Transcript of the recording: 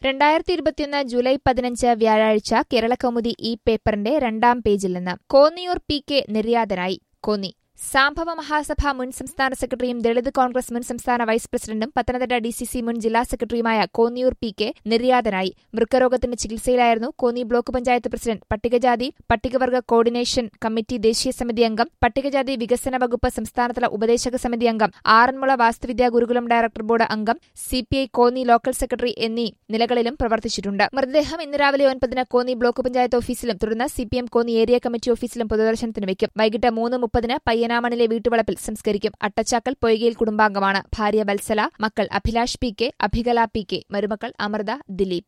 രണ്ടായിരത്തി ഇരുപത്തിയൊന്ന് ജൂലൈ പതിനഞ്ച് വ്യാഴാഴ്ച കേരളകൗമുദി ഈ പേപ്പറിന്റെ രണ്ടാം പേജിൽ നിന്ന് കോന്നിയൂർ പി കെ നിര്യാതനായി കോന്നി സാംഭവ മഹാസഭ മുൻ സംസ്ഥാന സെക്രട്ടറിയും ദളിത് കോൺഗ്രസ് മുൻ സംസ്ഥാന വൈസ് പ്രസിഡന്റും പത്തനംതിട്ട ഡി സി സി മുൻ ജില്ലാ സെക്രട്ടറിയുമായ കോന്നിയൂർ പി കെ നിര്യാതനായി വൃക്കരോഗത്തിന്റെ ചികിത്സയിലായിരുന്നു കോന്നി ബ്ലോക്ക് പഞ്ചായത്ത് പ്രസിഡന്റ് പട്ടികജാതി പട്ടികവർഗ കോർഡിനേഷൻ കമ്മിറ്റി ദേശീയ സമിതി അംഗം പട്ടികജാതി വികസന വകുപ്പ് സംസ്ഥാനതല ഉപദേശക സമിതി അംഗം ആറന്മുള വാസ്തുവിദ്യാ ഗുരുകുലം ഡയറക്ടർ ബോർഡ് അംഗം സിപിഐ കോന്നി ലോക്കൽ സെക്രട്ടറി എന്നീ നിലകളിലും പ്രവർത്തിച്ചിട്ടുണ്ട് മൃതദേഹം ഇന്ന് രാവിലെ ഒൻപതിന് കോന്നി ബ്ലോക്ക് പഞ്ചായത്ത് ഓഫീസിലും തുടർന്ന് സിപിഎം കോന്നി ഏരിയ കമ്മിറ്റി ഓഫീസിലും പൊതുദർശനത്തിന് വയ്ക്കും വൈകിട്ട് മൂന്ന് മുപ്പതിന് പയ്യനാമണിലെ വീട്ടുവളപ്പിൽ സംസ്കരിക്കും അട്ടച്ചാക്കൽ പൊയ്കയിൽ കുടുംബാംഗമാണ് ഭാര്യ വത്സല മക്കൾ Abhilash P K Abhikala P K മരുമക്കൾ അമൃത ദിലീപ്